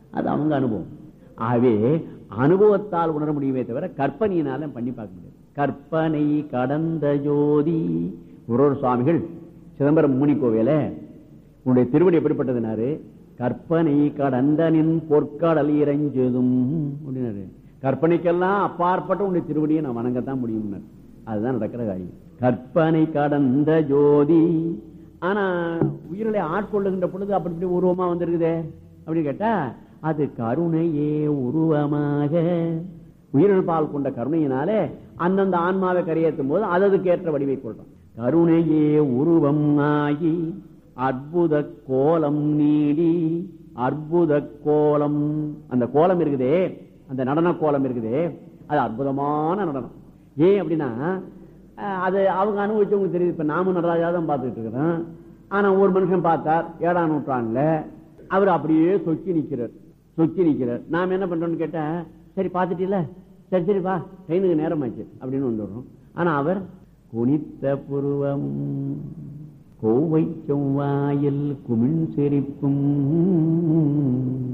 அது அவங்க அனுபவம் ஆகவே அனுபவத்தால் உணர முடியுமே தவிர கற்பனையினால பண்ணி பார்க்க முடியாது கற்பனை கடந்த ஜோதி குரோர் சுவாமிகள் சிதம்பரம் முனி கோவில உன்னுடைய திருவடி எப்படிப்பட்டதுனாரு கற்பனை கடந்தனின் பொற்கடல் இறைஞ்சதும் அப்படின்னாரு கற்பனைக்கெல்லாம் அப்பாற்பட்ட உன்னுடைய திருவடியை நான் வணங்கத்தான் முடியும் அதுதான் நடக்கிற காரியம் கற்பனை கடந்த ஜோதி ஆனா உயிர்களை ஆட்கொள்ளுகின்ற பொழுது அப்படி இப்படி உருவமா வந்திருக்குதே அப்படின்னு கேட்டா அது கருணையே உருவமாக உயிரிழப்பால் பால் கொண்ட கருணையினாலே அந்தந்த ஆன்மாவை கரையேற்றும் போது அது அதுக்கேற்ற வடிவை கொள்றோம் கருணையே உருவம் ஆகி அற்புத கோலம் நீடி அற்புத கோலம் அந்த கோலம் இருக்குதே அந்த நடன கோலம் இருக்குதே அது அற்புதமான நடனம் ஏன் அப்படின்னா அஹ், அது அவங்க அனுபவிச்சவங்க தெரியுது இப்ப நாமும் நடராஜா தான் பார்த்துட்டு இருக்கிறோம் ஆனா ஒரு மனுஷன் பார்த்தார் ஏழாம் நூற்றாண்டுல அவர் அப்படியே சொக்கி நிக்கிறார் சொக்கி நிக்கிறார் நாம என்ன பண்றோம்னு கேட்டா சரி பார்த்துட்டீல சரி சரி வா ட்ரெயினுக்கு நேரமாச்சு அப்படின்னு வந்துடுறோம் ஆனா அவர் குனித்த புருவம் கோவை செவ்வாயில் குமிழ் சிரிப்பும்